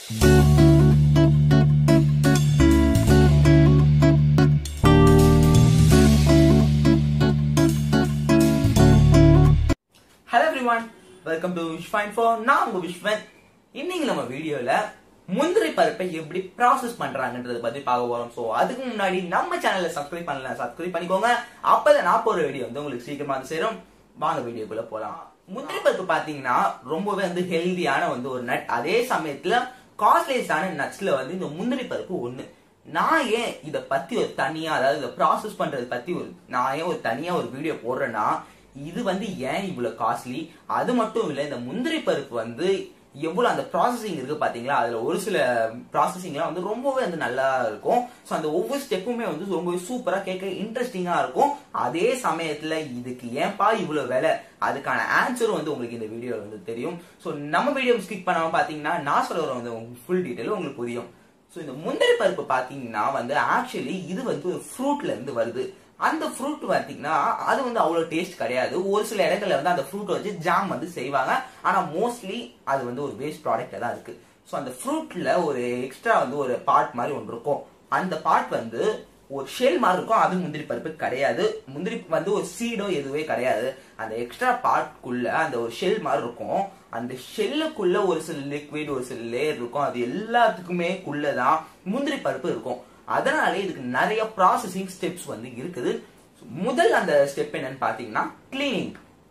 hello everyone welcome to wish fine four நான் உங்க விஷ்வன் இன்னைக்கு நம்ம வீடியோல முந்திரி பருப்பை எப்படி ப்ராசஸ் பண்றாங்கன்றத பத்தி பார்க்க போறோம் சோ அதுக்கு முன்னாடி நம்ம சேனலை சப்ஸ்கிரைப் பண்ணல சப்ஸ்கிரைப் பண்ணிக்கோங்க அப்பதான் நான் போற வீடியோ வந்து உங்களுக்கு சீக்கிரமா வந்து சேரும் வாங்க வீடியோக்குள்ள போலாம் முந்திரி பருப்பு பாத்தீங்கன்னா ரொம்பவே வந்து ஹெல்தியான வந்து ஒரு நட் அதே சமயத்துல காஸ்ட்லியஸான நட்ஸ்ல வந்து இந்த முந்திரி பருப்பு ஒண்ணு நான் ஏன் இத பத்தி ஒரு தனியா அதாவது இதை ப்ராசஸ் பண்றது பத்தி ஒரு நான் ஏன் ஒரு தனியா ஒரு வீடியோ போடுறேன்னா இது வந்து ஏன் இவ்வளவு காஸ்ட்லி அது மட்டும் இல்ல இந்த முந்திரி பருப்பு வந்து எவ்வளவு அந்த ப்ராசஸிங் இருக்கு பாத்தீங்களா அதுல ஒரு சில ப்ராசஸிங்லாம் வந்து ரொம்பவே வந்து நல்லா இருக்கும் ஸோ அந்த ஒவ்வொரு ஸ்டெப்புமே வந்து ரொம்பவே சூப்பரா கேட்க இன்ட்ரெஸ்டிங்கா இருக்கும் அதே சமயத்துல இதுக்கு ஏன்பா இவ்வளவு விலை அதுக்கான ஆன்சரும் வந்து உங்களுக்கு இந்த வீடியோல வந்து தெரியும் ஸோ நம்ம வீடியோ ஸ்கிப் பண்ணாம பாத்தீங்கன்னா நான் சொல்ற வந்து ஃபுல் டீட்டெயில் உங்களுக்கு புரியும் ஸோ இந்த முந்திரி பருப்பு பாத்தீங்கன்னா வந்து ஆக்சுவலி இது வந்து ஒரு ஃப்ரூட்ல இருந்து வருது அந்த ஃப்ரூட் பாத்தீங்கன்னா அது வந்து அவ்வளவு டேஸ்ட் கிடையாது ஒரு சில இடங்கள்ல வந்து அந்த ஃப்ரூட் வச்சு ஜாம் வந்து செய்வாங்க ஆனா மோஸ்ட்லி அது வந்து ஒரு வேஸ்ட் ப்ராடக்ட் தான் இருக்கு ஸோ அந்த ஃப்ரூட்ல ஒரு எக்ஸ்ட்ரா வந்து ஒரு பார்ட் மாதிரி ஒன்று இருக்கும் அந்த பார்ட் வந்து ஒரு ஷெல் மாதிரி இருக்கும் அது முந்திரி பருப்பு கிடையாது முந்திரி வந்து ஒரு சீடோ எதுவே கிடையாது அந்த எக்ஸ்ட்ரா பார்ட்குள்ள அந்த ஒரு ஷெல் மாதிரி இருக்கும் அந்த ஷெல்லுக்குள்ள ஒரு சில லிக்விட் ஒரு சில லேயர் இருக்கும் அது எல்லாத்துக்குமே குள்ளதான் முந்திரி பருப்பு இருக்கும் அதனால இதுக்கு நிறைய ப்ராசஸிங் ஸ்டெப்ஸ் வந்து இருக்குது முதல் அந்த ஸ்டெப் என்னன்னு பாத்தீங்கன்னா கிளீனிங்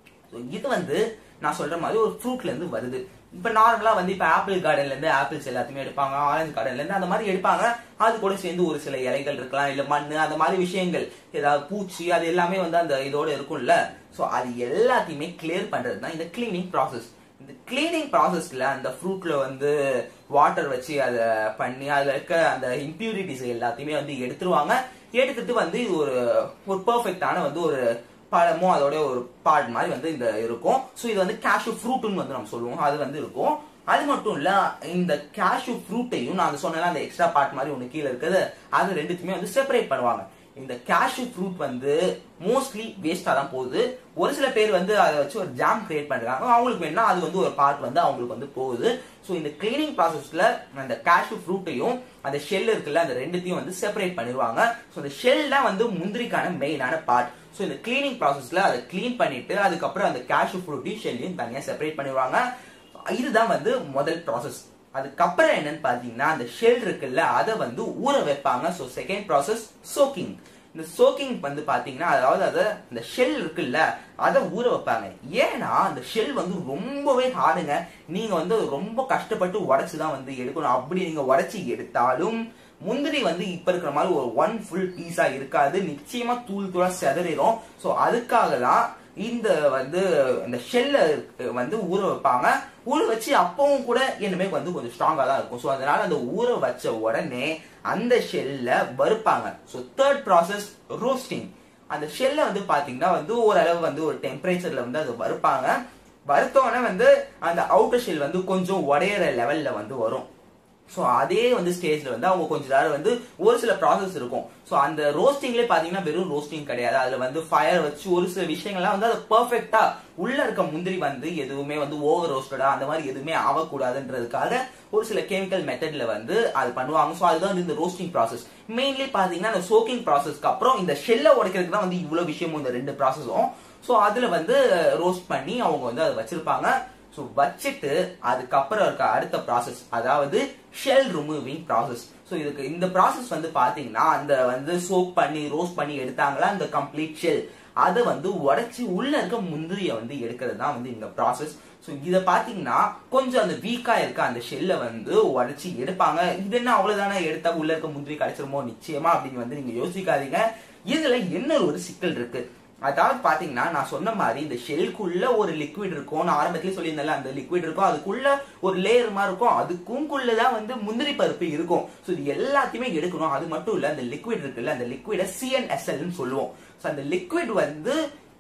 இது வந்து நான் சொல்ற மாதிரி ஒரு ஃப்ரூட்ல இருந்து வருது இப்ப நார்மலா வந்து இப்ப ஆப்பிள் கார்டன்ல இருந்து ஆப்பிள்ஸ் எல்லாத்தையுமே எடுப்பாங்க ஆரஞ்சு கார்டன்ல இருந்து அந்த மாதிரி எடுப்பாங்க அது கூட சேர்ந்து ஒரு சில இலைகள் இருக்கலாம் இல்ல மண்ணு அந்த மாதிரி விஷயங்கள் ஏதாவது பூச்சி அது எல்லாமே வந்து அந்த இதோட இருக்கும்ல சோ அது எல்லாத்தையுமே கிளியர் பண்றது தான் இந்த கிளீனிங் ப்ராசஸ் இந்த கிளீனிங் ப்ராசஸ்ல அந்த ஃப்ரூட்ல வந்து வாட்டர் வச்சு அதை பண்ணி அதுல இருக்க அந்த இம்பியூரிட்டிஸ் எல்லாத்தையுமே வந்து எடுத்துருவாங்க எடுத்துட்டு வந்து இது ஒரு ஒரு பெர்ஃபெக்டான வந்து ஒரு பழமும் அதோட ஒரு பார்ட் மாதிரி வந்து இந்த இருக்கும் ஸோ இது வந்து கேஷ்யூ ஃப்ரூட்னு வந்து நம்ம சொல்லுவோம் அது வந்து இருக்கும் அது மட்டும் இல்ல இந்த கேஷ்யூ ஃப்ரூட்டையும் நான் சொன்னேன் அந்த எக்ஸ்ட்ரா பார்ட் மாதிரி ஒன்று கீழே இருக்குது அது ரெண்டுத்துமே வந்து செப்பரேட் பண்ணுவாங்க இந்த கேஷ்யூ ஃப்ரூட் வந்து மோஸ்ட்லி வேஸ்டா தான் போகுது ஒரு சில பேர் வந்து அதை வச்சு ஒரு ஜாம் கிரியேட் பண்றாங்க அவங்களுக்கு வேணா அது வந்து ஒரு பார்ட் வந்து அவங்களுக்கு வந்து போகுது ஸோ இந்த கிளீனிங் ப்ராசஸ்ல அந்த கேஷ்யூ ஃப்ரூட்டையும் அந்த ஷெல் இருக்குல்ல அந்த ரெண்டுத்தையும் வந்து செப்பரேட் பண்ணிடுவாங்க ஸோ இந்த ஷெல் தான் வந்து முந்திரிக்கான மெயினான பார்ட் ஸோ இந்த கிளீனிங் ப்ராசஸ்ல அதை கிளீன் பண்ணிட்டு அதுக்கப்புறம் அந்த கேஷ்யூ ஃப்ரூட்டையும் ஷெல்லையும் தனியாக செப்பரேட் பண்ணிடுவாங்க இதுதான் வந்து முதல் ப்ராசஸ் அதுக்கப்புறம் என்னன்னு பாத்தீங்கன்னா அந்த ஷெல் இருக்குல்ல அதை வந்து ஊற வைப்பாங்க ஸோ செகண்ட் ப்ராசஸ் சோக்கிங் இந்த சோக்கிங் வந்து பாத்தீங்கன்னா அதாவது அதை இந்த ஷெல் இருக்குல்ல அதை ஊற வைப்பாங்க ஏன்னா அந்த ஷெல் வந்து ரொம்பவே ஹார்டுங்க நீங்க வந்து ரொம்ப கஷ்டப்பட்டு உடைச்சு தான் வந்து எடுக்கணும் அப்படி நீங்க உடைச்சி எடுத்தாலும் முந்திரி வந்து இப்ப இருக்கிற மாதிரி ஒரு ஒன் ஃபுல் பீஸா இருக்காது நிச்சயமா தூள் தூளா செதறிடும் ஸோ அதுக்காக தான் இந்த வந்து இந்த ஷெல்ல வந்து ஊற வைப்பாங்க ஊற வச்சு அப்பவும் கூட என்னமே வந்து கொஞ்சம் ஸ்ட்ராங்கா தான் இருக்கும் ஸோ அதனால அந்த ஊற வச்ச உடனே அந்த ஷெல்ல வறுப்பாங்க ஸோ தேர்ட் ப்ராசஸ் ரோஸ்டிங் அந்த ஷெல்ல வந்து பாத்தீங்கன்னா வந்து ஓரளவு வந்து ஒரு டெம்பரேச்சர்ல வந்து அது வறுப்பாங்க வறுத்தோடனே வந்து அந்த அவுட்டர் ஷெல் வந்து கொஞ்சம் உடையிற லெவல்ல வந்து வரும் ஸோ அதே வந்து ஸ்டேஜ்ல வந்து அவங்க கொஞ்ச நேரம் வந்து ஒரு சில ப்ராசஸ் இருக்கும் ஸோ அந்த ரோஸ்டிங்லேயே பார்த்தீங்கன்னா வெறும் ரோஸ்டிங் கிடையாது அதுல வந்து ஃபயர் வச்சு ஒரு சில விஷயங்கள்லாம் வந்து அது பர்ஃபெக்டா உள்ள இருக்க முந்திரி வந்து எதுவுமே வந்து ஓவர் ரோஸ்டடா அந்த மாதிரி எதுவுமே ஆகக்கூடாதுன்றதுக்காக ஒரு சில கெமிக்கல் மெத்தட்ல வந்து அது பண்ணுவாங்க ஸோ அதுதான் இந்த ரோஸ்டிங் ப்ராசஸ் மெயின்லி பாத்தீங்கன்னா அந்த சோக்கிங் ப்ராசஸ்க்கு அப்புறம் இந்த ஷெல்லை உடைக்கிறதுக்கு தான் வந்து இவ்வளவு விஷயமும் இந்த ரெண்டு ப்ராசஸும் ஸோ அதுல வந்து ரோஸ்ட் பண்ணி அவங்க வந்து அதை வச்சிருப்பாங்க ஸோ வச்சுட்டு அதுக்கப்புறம் இருக்க அடுத்த ப்ராசஸ் அதாவது ஷெல் ரிமூவிங் ப்ராசஸ் ஸோ இதுக்கு இந்த ப்ராசஸ் வந்து பாத்தீங்கன்னா அந்த வந்து சோப் பண்ணி ரோஸ்ட் பண்ணி எடுத்தாங்களா அந்த கம்ப்ளீட் ஷெல் அதை வந்து உடைச்சி உள்ள இருக்க முந்திரிய வந்து எடுக்கிறது தான் வந்து இந்த ப்ராசஸ் ஸோ இதை பார்த்தீங்கன்னா கொஞ்சம் அந்த வீக்கா இருக்க அந்த ஷெல்லை வந்து உடைச்சி எடுப்பாங்க இது என்ன அவ்வளவுதானே எடுத்தா உள்ள இருக்க முந்திரி கிடைச்சிருமோ நிச்சயமா அப்படின்னு வந்து நீங்க யோசிக்காதீங்க இதுல என்ன ஒரு சிக்கல் இருக்கு அதாவது பாத்தீங்கன்னா நான் சொன்ன மாதிரி இந்த ஷெல்குள்ள ஒரு லிக்விட் இருக்கும் நான் ஆரம்பத்திலே சொல்லியிருந்தேன்ல அந்த லிக்விட் இருக்கும் அதுக்குள்ள ஒரு லேயர் மாதிரி இருக்கும் அதுக்குள்ளதான் வந்து முந்திரி பருப்பு இருக்கும் ஸோ இது எல்லாத்தையுமே எடுக்கணும் அது மட்டும் இல்ல அந்த லிக்விட் இருக்குல்ல அந்த லிக்விட சிஎன்எஸ்எல்னு சொல்லுவோம் ஸோ அந்த லிக்விட் வந்து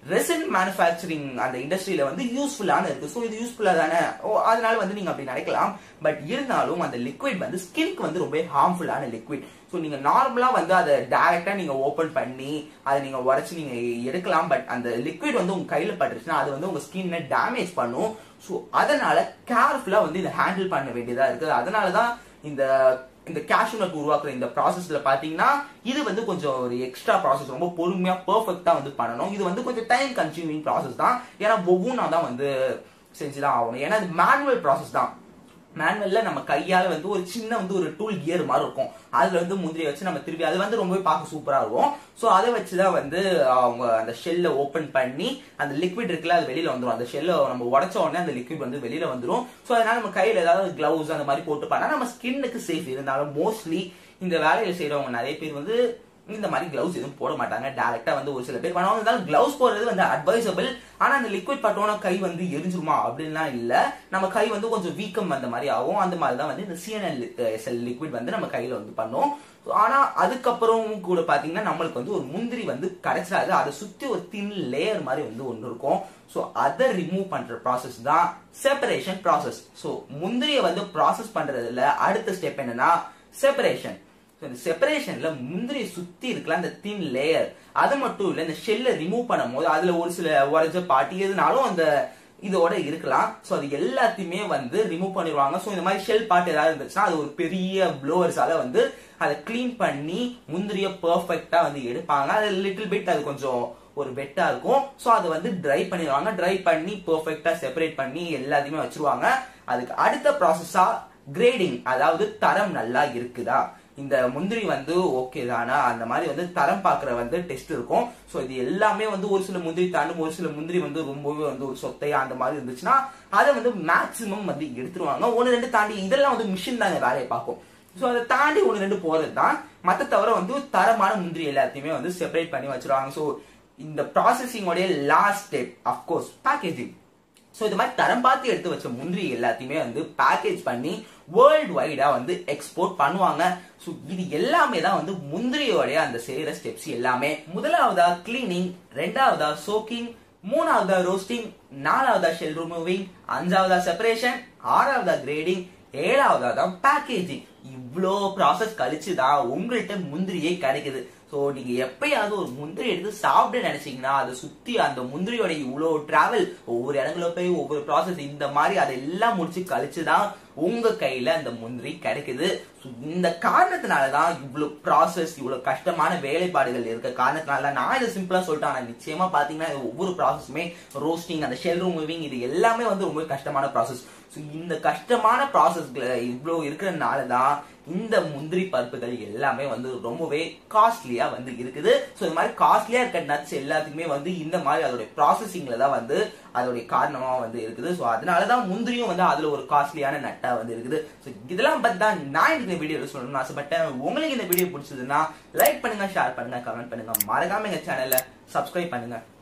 ரெசின் மேனுஃபேக்சரிங் அந்த இண்டஸ்ட்ரியில வந்து யூஸ்ஃபுல்லான இருக்கு ஸோ இது யூஸ்ஃபுல்லா தானே ஓ அதனால வந்து நீங்க அப்படி நினைக்கலாம் பட் இருந்தாலும் அந்த லிக்விட் வந்து ஸ்கின்க்கு வந்து ரொம்ப ஹார்ம்ஃபுல்லான லிக்விட் ஸோ நீங்க நார்மலா வந்து அதை டைரக்டா நீங்க ஓபன் பண்ணி அதை நீங்க உரைச்சு நீங்க எடுக்கலாம் பட் அந்த லிக்விட் வந்து உங்க கையில பட்டுருச்சுன்னா அது வந்து உங்க ஸ்கின்னை டேமேஜ் பண்ணும் ஸோ அதனால கேர்ஃபுல்லா வந்து இதை ஹேண்டில் பண்ண வேண்டியதா இருக்கு அதனாலதான் இந்த இந்த கேஷ்யூ நட் உருவாக்குற இந்த ப்ராசஸ்ல பாத்தீங்கன்னா இது வந்து கொஞ்சம் ஒரு எக்ஸ்ட்ரா ப்ராசஸ் ரொம்ப பொறுமையா பெர்ஃபெக்ட்டா வந்து பண்ணணும் இது வந்து கொஞ்சம் டைம் கன்சியூமிங் ப்ராசஸ் தான் ஏன்னா ஒவ்வொன்றா தான் வந்து செஞ்சுதான் ஆகணும் ஏன்னா இது மேனுவல் ப்ராசஸ் தான் மேனுவல்ல நம்ம கையால வந்து ஒரு சின்ன வந்து ஒரு டூல் கியர் மாதிரி இருக்கும் அதுல வந்து முந்திரியை வச்சு நம்ம திருப்பி அது வந்து ரொம்பவே பார்க்க சூப்பரா இருக்கும் ஸோ அதை வச்சுதான் வந்து அவங்க அந்த ஷெல்லை ஓபன் பண்ணி அந்த லிக்விட் இருக்குல்ல அது வெளியில வந்துடும் அந்த ஷெல்லை நம்ம உடச்ச உடனே அந்த லிக்விட் வந்து வெளியில வந்துடும் ஸோ அதனால நம்ம கையில ஏதாவது கிளவுஸ் அந்த மாதிரி போட்டு பண்ணா நம்ம ஸ்கின்னுக்கு சேஃப் இருந்தாலும் மோஸ்ட்லி இந்த வேலையை செய்யறவங்க நிறைய பேர் வந்து இந்த மாதிரி கிளவுஸ் எதுவும் போட மாட்டாங்க டைரக்டா வந்து ஒரு சில பேர் பண்ணுவாங்க இருந்தாலும் கிளவுஸ் போடுறது வந்து அட்வைசபிள் ஆனா அந்த லிக்விட் பட்டோன கை வந்து எரிஞ்சிருமா அப்படின்லாம் இல்ல நம்ம கை வந்து கொஞ்சம் வீக்கம் அந்த மாதிரி ஆகும் அந்த மாதிரி தான் வந்து இந்த சிஎன்எல் செல் லிக்விட் வந்து நம்ம கையில வந்து பண்ணும் ஆனா அதுக்கப்புறம் கூட பாத்தீங்கன்னா நம்மளுக்கு வந்து ஒரு முந்திரி வந்து கிடைச்சாது அதை சுத்தி ஒரு தின் லேயர் மாதிரி வந்து ஒன்று இருக்கும் ஸோ அதை ரிமூவ் பண்ற ப்ராசஸ் தான் செப்பரேஷன் ப்ராசஸ் ஸோ முந்திரியை வந்து ப்ராசஸ் பண்றதுல அடுத்த ஸ்டெப் என்னன்னா செப்பரேஷன் இந்த செப்பரேஷன்ல முந்திரியை சுத்தி இருக்கல அந்த தின் லேயர் அது மட்டும் இல்ல இந்த ஷெல்ல ரிமூவ் பண்ணும் போது அதுல ஒரு சில உரைஞ்ச பாட்டி எதுனாலும் அந்த இதோட இருக்கலாம் சோ அது எல்லாத்தையுமே வந்து ரிமூவ் பண்ணிடுவாங்க சோ இந்த மாதிரி ஷெல் பார்ட் ஏதாவது இருந்துச்சுன்னா அது ஒரு பெரிய ப்ளோவர்ஸால வந்து அதை கிளீன் பண்ணி முந்திரிய பெர்ஃபெக்ட்டா வந்து எடுப்பாங்க அது லிட்டில் பிட் அது கொஞ்சம் ஒரு வெட்டா இருக்கும் சோ அதை வந்து ட்ரை பண்ணிடுவாங்க ட்ரை பண்ணி பெர்ஃபெக்ட்டா செப்பரேட் பண்ணி எல்லாத்தையுமே வச்சிருவாங்க அதுக்கு அடுத்த ப்ராசஸா கிரேடிங் அதாவது தரம் நல்லா இருக்குதா இந்த முந்திரி வந்து ஓகே தானா அந்த மாதிரி வந்து தரம் பாக்குற வந்து டெஸ்ட் இருக்கும் ஸோ இது எல்லாமே வந்து ஒரு சில முந்திரி தாண்டும் ஒரு சில முந்திரி வந்து ரொம்பவே வந்து ஒரு சொத்தையா அந்த மாதிரி இருந்துச்சுன்னா அதை வந்து மேக்சிமம் வந்து எடுத்துருவாங்க ஒன்று ரெண்டு தாண்டி இதெல்லாம் வந்து மிஷின் தாங்க வேலையை பார்க்கும் ஸோ அதை தாண்டி ஒன்று ரெண்டு போறது தான் மற்ற தவிர வந்து தரமான முந்திரி எல்லாத்தையுமே வந்து செப்பரேட் பண்ணி வச்சிருவாங்க ஸோ இந்த ப்ராசஸிங்கோடைய last step of course packaging so இது மாதிரி தரம் பார்த்து எடுத்து வச்ச முந்திரி எல்லாத்தையுமே வந்து பேக்கேஜ் பண்ணி வேர்ல்டு வைடா வந்து எக்ஸ்போர்ட் பண்ணுவாங்க ஸோ இது எல்லாமே தான் வந்து முந்திரியோடைய அந்த செய்யற ஸ்டெப்ஸ் எல்லாமே முதலாவதா கிளீனிங் ரெண்டாவதா சோக்கிங் மூணாவதா ரோஸ்டிங் நாலாவதா ஷெல் ரிமூவிங் அஞ்சாவதா செப்பரேஷன் ஆறாவதா கிரேடிங் ஏழாவதா தான் பேக்கேஜிங் இவ்வளோ ப்ராசஸ் கழிச்சு தான் உங்கள்கிட்ட முந்திரியே கிடைக்குது ஸோ நீங்க எப்பயாவது ஒரு முந்திரி எடுத்து சாப்பிட நினைச்சீங்கன்னா அதை சுத்தி அந்த முந்திரியோட இவ்வளோ டிராவல் ஒவ்வொரு இடங்கள போய் ஒவ்வொரு ப்ராசஸ் இந்த மாதிரி அதெல்லாம் முடிச்சு கழிச்சு தான் உங்க கையில அந்த முந்திரி கிடைக்குது So, இந்த காரணத்தினால தான் இவ்வளவு ப்ராசஸ் இவ்வளவு கஷ்டமான வேலைப்பாடுகள் இருக்க காரணத்தினால நான் இதை சிம்பிளா சொல்லிட்டேன் ஆனா நிச்சயமா பாத்தீங்கன்னா இது ஒவ்வொரு ப்ராசஸுமே ரோஸ்டிங் அந்த ஷெல் ரிமூவிங் இது எல்லாமே வந்து ரொம்ப கஷ்டமான ப்ராசஸ் ஸோ இந்த கஷ்டமான ப்ராசஸ்ல இவ்வளவு இருக்கிறதுனால தான் இந்த முந்திரி பருப்புகள் எல்லாமே வந்து ரொம்பவே காஸ்ட்லியா வந்து இருக்குது ஸோ இந்த மாதிரி காஸ்ட்லியா இருக்க நட்ஸ் எல்லாத்துக்குமே வந்து இந்த மாதிரி அதோட ப்ராசஸிங்ல தான் வந்து அதோடைய காரணமா வந்து இருக்குது ஸோ அதனாலதான் முந்திரியும் வந்து அதுல ஒரு காஸ்ட்லியான நட்டா வந்து இருக்குது ஸோ இதெல்லாம் பத்தி தான் நான் எனக்கு இந்த வீடியோ சொல்லணும்னு ஆசைப்பட்டேன் உங்களுக்கு இந்த வீடியோ பிடிச்சதுன்னா லைக் பண்ணுங்க ஷேர் பண்ணுங்க கமெண்ட் பண்ணுங்க மறக்காம எங்க சேனல்ல சப்ஸ்கிரைப் பண்ணுங்க